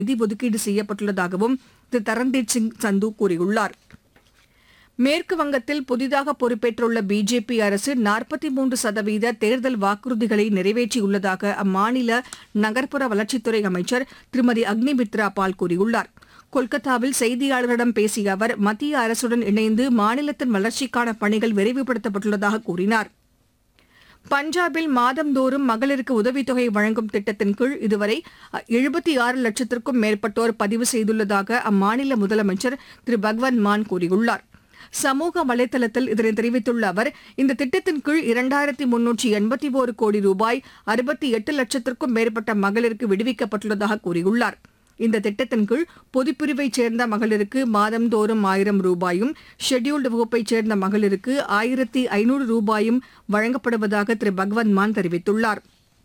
நிதி ஒதுக்கீடு செய்யப்பட்டுள்ளதாகவும் திரு தரன்தீப் சிங் சந்து கூறியுள்ளார் மேற்கு வங்கத்தில் புதிதாக பொறுப்பேற்றுள்ள பிஜேபி அரசு நாற்பத்தி மூன்று சதவீத தேர்தல் வாக்குறுதிகளை நிறைவேற்றியுள்ளதாக அம்மாநில நகர்ப்புற வளர்ச்சித்துறை அமைச்சர் திருமதி அக்னிமித்ரா பால் கூறியுள்ளார் கொல்கத்தாவில் செய்தியாளர்களிடம் பேசிய அவர் மத்திய அரசுடன் இணைந்து மாநிலத்தின் வளர்ச்சிக்கான பணிகள் விரைவுபடுத்தப்பட்டுள்ளதாக கூறினார் பஞ்சாபில் மாதந்தோறும் மகளிருக்கு உதவித்தொகை வழங்கும் திட்டத்தின் கீழ் இதுவரை எழுபத்தி ஆறு லட்சத்திற்கும் மேற்பட்டோர் பதிவு செய்துள்ளதாக அம்மாநில முதலமைச்சர் திரு பகவந்த் மான் கூறியுள்ளார் சமூக வலைதளத்தில் இதனை தெரிவித்துள்ள அவர் இந்த திட்டத்தின் கீழ் இரண்டாயிரத்தி முன்னூற்றி எண்பத்தி ஒரு கோடி ரூபாய் அறுபத்தி எட்டு லட்சத்திற்கும் மேற்பட்ட மகளிருக்கு விடுவிக்கப்பட்டுள்ளதாக கூறியுள்ளார் இந்த திட்டத்தின் கீழ் பொதுப்பிரிவைச் சேர்ந்த மகளிருக்கு மாதந்தோறும் ஆயிரம் ரூபாயும் ஷெட்யூல்டு வகுப்பைச் சேர்ந்த மகளிருக்கு ஆயிரத்தி ஐநூறு ரூபாயும் வழங்கப்படுவதாக திரு பகவந்த் மான் தெரிவித்துள்ளார்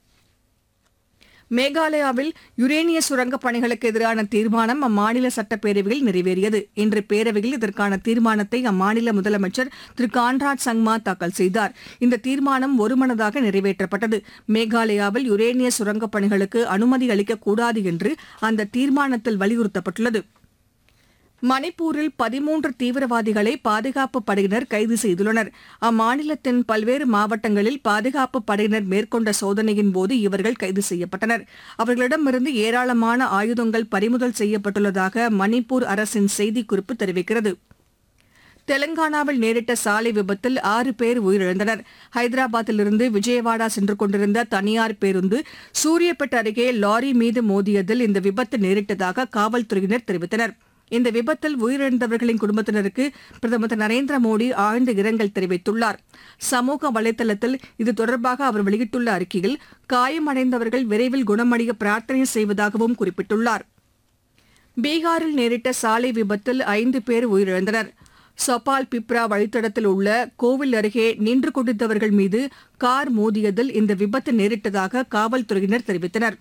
மேகாலயாவில் யுரேனிய சுரங்கப் பணிகளுக்கு எதிரான தீர்மானம் அம்மாநில சட்டப்பேரவையில் நிறைவேறியது இன்று பேரவையில் இதற்கான தீர்மானத்தை அம்மாநில முதலமைச்சர் திரு கான்ராட் சங்மா தாக்கல் செய்தார் இந்த தீர்மானம் ஒருமனதாக நிறைவேற்றப்பட்டது மேகாலயாவில் யுரேனிய சுரங்கப் பணிகளுக்கு அனுமதி அளிக்கக்கூடாது என்று அந்த தீர்மானத்தில் வலியுறுத்தப்பட்டுள்ளது மணிப்பூரில் பதிமூன்று தீவிரவாதிகளை பாதுகாப்பு படையினர் கைது செய்துள்ளனர் அம்மாநிலத்தின் பல்வேறு மாவட்டங்களில் பாதுகாப்பு படையினர் மேற்கொண்ட சோதனையின் போது இவர்கள் கைது செய்யப்பட்டனர் அவர்களிடமிருந்து ஏராளமான ஆயுதங்கள் பறிமுதல் செய்யப்பட்டுள்ளதாக மணிப்பூர் அரசின் செய்திக்குறிப்பு தெரிவிக்கிறது தெலங்கானாவில் நேரிட்ட சாலை விபத்தில் ஆறு பேர் உயிரிழந்தனர் ஹைதராபாத்திலிருந்து விஜயவாடா சென்று கொண்டிருந்த தனியார் பேருந்து சூரியப்பேட் அருகே லாரி மீது மோதியதில் இந்த விபத்து நேரிட்டதாக காவல்துறையினர் தெரிவித்தனர் இந்த விபத்தில் உயிரிழந்தவர்களின் குடும்பத்தினருக்கு பிரதமர் திரு நரேந்திர மோடி ஆழ்ந்த இரங்கல் தெரிவித்துள்ளார் சமூக வலைதளத்தில் இது தொடர்பாக அவர் வெளியிட்டுள்ள அறிக்கையில் காயமடைந்தவர்கள் விரைவில் குணமடைய பிரார்த்தனை செய்வதாகவும் குறிப்பிட்டுள்ளார் பீகாரில் நேரிட்ட சாலை விபத்தில் ஐந்து பேர் உயிரிழந்தனர் சொபால் பிப்ரா வழித்தடத்தில் உள்ள கோவில் அருகே நின்று கொண்டிருந்தவர்கள் மீது கார் மோதியதில் இந்த விபத்து நேரிட்டதாக காவல்துறையினர் தெரிவித்தனர்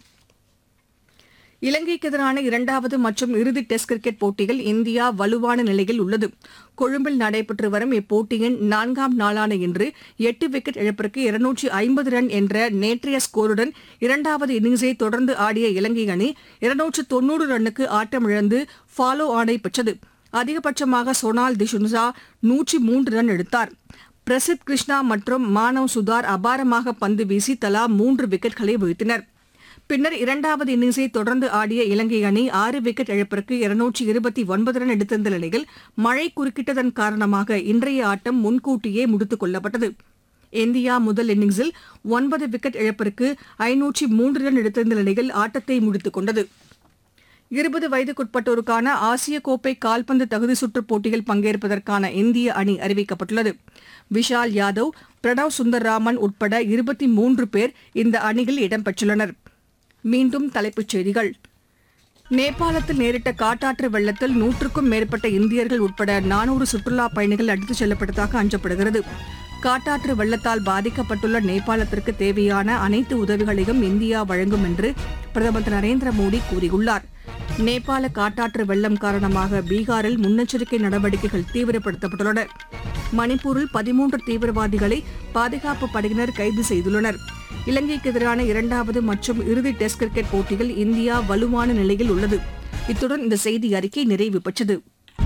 இலங்கைக்கு எதிரான இரண்டாவது மற்றும் இறுதி டெஸ்ட் கிரிக்கெட் போட்டியில் இந்தியா வலுவான நிலையில் உள்ளது கொழும்பில் நடைபெற்று வரும் இப்போட்டியின் நான்காம் நாளான இன்று எட்டு விக்கெட் இழப்பிற்கு இருநூற்றி ஐம்பது ரன் என்ற நேற்றைய ஸ்கோருடன் இரண்டாவது இன்னிங்ஸை தொடர்ந்து ஆடிய இலங்கை அணி இருநூற்று தொன்னூறு ரன்னுக்கு ஆட்டமிழந்து ஃபாலோ ஆனை பெற்றது அதிகபட்சமாக சோனால் திஷுன்சா நூற்றி மூன்று ரன் எடுத்தார் பிரசித் கிருஷ்ணா மற்றும் மானவ் சுதார் அபாரமாக பந்து வீசி தலா மூன்று விக்கெட்களை வீழ்த்தினர் பின்னர் இரண்டாவது இன்னிங்ஸை தொடர்ந்து ஆடிய இலங்கை அணி ஆறு விக்கெட் இழப்பிற்கு இருநூற்றி இருபத்தி ஒன்பது ரன் எடுத்திருந்த நிலையில் மழை குறுக்கிட்டதன் காரணமாக இன்றைய ஆட்டம் முன்கூட்டியே முடித்துக் கொள்ளப்பட்டது இந்தியா முதல் இன்னிங்ஸில் ஒன்பது விக்கெட் இழப்பிற்கு ஐநூற்றி மூன்று ரன் எடுத்திருந்த நிலையில் ஆட்டத்தை முடித்துக் கொண்டது இருபது வயதுக்குட்பட்டோருக்கான ஆசிய கோப்பை கால்பந்து தகுதி சுற்றுப் போட்டியில் பங்கேற்பதற்கான இந்திய அணி அறிவிக்கப்பட்டுள்ளது விஷால் யாதவ் பிரணவ் சுந்தர்ராமன் உட்பட இருபத்தி மூன்று பேர் இந்த அணியில் இடம்பெற்றுள்ளனர் மீண்டும் தலைப்புச் செய்திகள் நேபாளத்தில் நேரிட்ட காட்டாற்று வெள்ளத்தில் நூற்றுக்கும் மேற்பட்ட இந்தியர்கள் உட்பட நானூறு சுற்றுலாப் பயணிகள் அடித்துச் செல்லப்பட்டதாக அஞ்சப்படுகிறது காட்டாற்று வெள்ளத்தால் பாதிக்கப்பட்டுள்ள நேபாளத்திற்கு தேவையான அனைத்து உதவிகளையும் இந்தியா வழங்கும் என்று பிரதமர் திரு நரேந்திர மோடி கூறியுள்ளார் நேபாள காட்டாற்று வெள்ளம் காரணமாக பீகாரில் முன்னெச்சரிக்கை நடவடிக்கைகள் தீவிரப்படுத்தப்பட்டுள்ளன மணிப்பூரில் பதிமூன்று தீவிரவாதிகளை பாதுகாப்பு படையினர் கைது செய்துள்ளனர் இலங்கைக்கு எதிரான இரண்டாவது மற்றும் இறுதி டெஸ்ட் கிரிக்கெட் போட்டியில் இந்தியா வலுவான நிலையில் உள்ளது இத்துடன் இந்த செய்தி அறிக்கை நிறைவு பெற்றது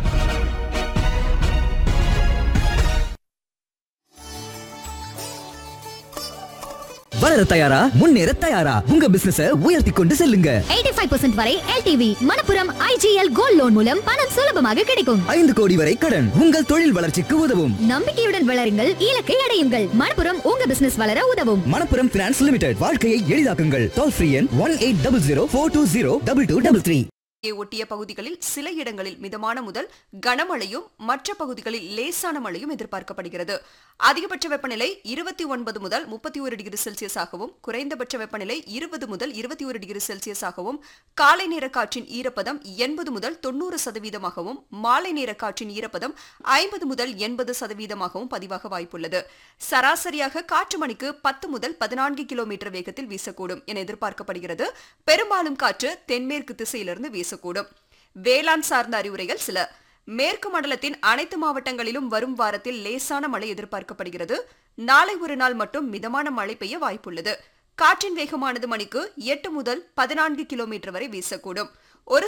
வளர தயாரா முன்னேற தயாரா உங்க பிசினஸ உயர்த்தி கொண்டு செல்லுங்க 85% வரை LTV Manappuram IGL gold loan மூலம் பணம் சுலபமாக கிடைக்கும் ஐந்து கோடி வரை கடன் உங்கள் தொழில் வளர்ச்சிக்கு உதவும் நம்பிக்கையுடன் வளருங்கள் இலக்கை அடையுங்கள் மணப்புரம் உங்க பிசினஸ் வளர உதவும் மணப்புரம் பினான்ஸ் லிமிடெட் வாழ்க்கையை எளிதாக்குங்கள் டோல் ஃப்ரீ எண் one eight double zero four two zero double two double three இங்கே ஒட்டிய பகுதிகளில் சில இடங்களில் மிதமான முதல் கனமழையும் மற்ற பகுதிகளில் லேசான மழையும் எதிர்பார்க்கப்படுகிறது அதிகபட்ச வெப்பநிலை இருபத்தி ஒன்பது முதல் முப்பத்தி ஒரு டிகிரி செல்சியஸாகவும் குறைந்தபட்ச வெப்பநிலை இருபது முதல் இருபத்தி ஒரு டிகிரி செல்சியஸாகவும் காலை நேர காற்றின் ஈரப்பதம் எண்பது முதல் தொண்ணூறு சதவீதமாகவும் மாலை நேர காற்றின் ஈரப்பதம் ஐம்பது முதல் எண்பது சதவீதமாகவும் பதிவாக வாய்ப்புள்ளது சராசரியாக காற்று மணிக்கு பத்து முதல் பதினான்கு கிலோமீட்டர் வேகத்தில் வீசக்கூடும் என எதிர்பார்க்கப்படுகிறது பெரும்பாலும் காற்று தென்மேற்கு திசையிலிருந்து வீசக்கூடும் வேளாண் சார்ந்த அறிவுரைகள் சில மேற்கு மண்டலத்தின் அனைத்து மாவட்டங்களிலும் வரும் வாரத்தில் லேசான மழை எதிர்பார்க்கப்படுகிறது நாளை ஒரு நாள் மட்டும் மிதமான மழை பெய்ய வாய்ப்புள்ளது காற்றின் வேகமானது மணிக்கு எட்டு முதல் பதினான்கு கிலோமீட்டர் வரை வீசக்கூடும்